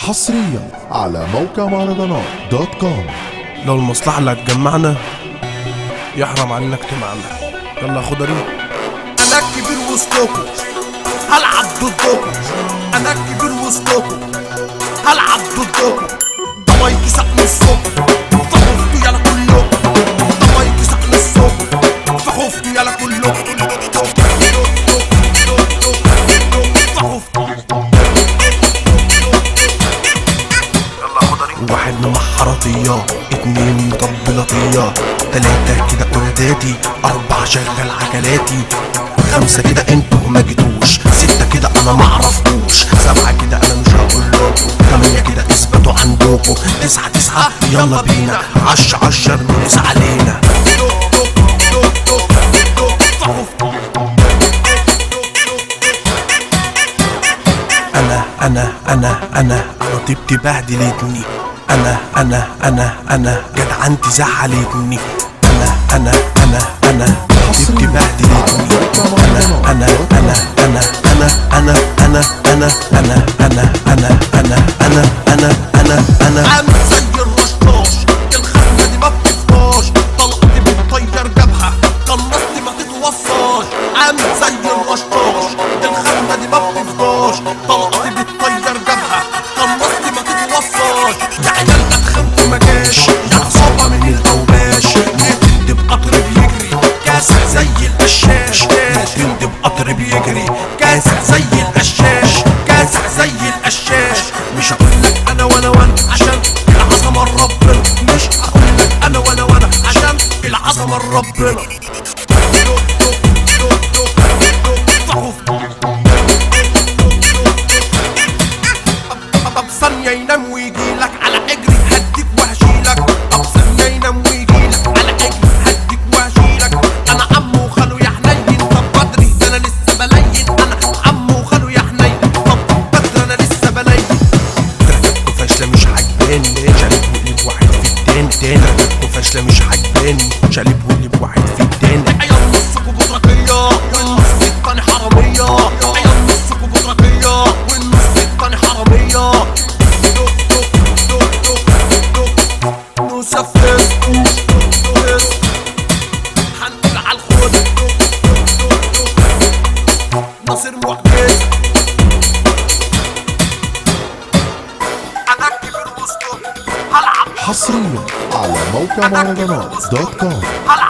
حصريا على موقع مهرجانات دوت كوم لو المصلحة اللي هتجمعنا يحرم علينا اجتماعنا يلا يا خضري انا الكبير وسطكم هلعب ضدكم انا الكبير وسطكم هلعب ضدكم ده مايكي سقن الصبح فخفتوا يلا كلكم ده مايكي سقن الصبح فخفتوا يلا كلكم فخفتوا واحد محرطية اتنين مطبلطية تلاتة كده قرداتي أربعة شغل عجلاتي خمسة كده انتوا ما جيتوش ستة كده أنا معرفكوش سبعة كده أنا مش هقولكوا تمانية كده اثبتوا عندكوا تسعة تسعة يلا بينا عش عشر نقص علينا انا انا انا انا خطيبتي بهدلتني انا انا انا انا جدعنتي زعلتني انا انا انا انا خطيبتي بهدلتني انا انا انا انا انا انا انا انا انا انا انا انا انا انا انا انا عامل زي الرشاش الخزنة دي ما بتفضاش طلقتي بتطير جبهة قنصتي ما تتوصاش عامل زي الرشاش الخزنة دي ما بتفضاش طلقتي بتطير جبهة قنصتي ما تتوصاش يا عيال اتخنت ما جاش يا عصابة من الاوباش بتندب قطر بيجري كاسح زي القشاش بتندب قطر بيجري كاسح زي القشاش كاسح زي القشاش مش هقولك انا وانا وانا عشان العظمه ربنا مش هقولك انا وانا وانا عشان العظمه ربنا طب ثانية ينام ويجيلك على اجري هديك وهشيلك طب ثانية ينام ويجيلك على اجري هديك وهشيلك انا عمو وخاله يا حنين طب بدري ده انا لسه بلين انا عمو وخاله يا حنين طب بدري انا لسه بلين تركتكوا فاشلة مش عجباني شالب وقلب واحد في التاني تاني تركتكوا فاشلة مش عجباني شالب وقلب واحد في التاني عيال نصكوا بطرقية والنص التاني حرامية عيال نصكوا بطرقية والنص التاني حرامية نسفز هنقول على الخد ناصر معجز انا الكبير وسطكم هلعب حصريا على موقع مهرجانات دوت كوم هلعب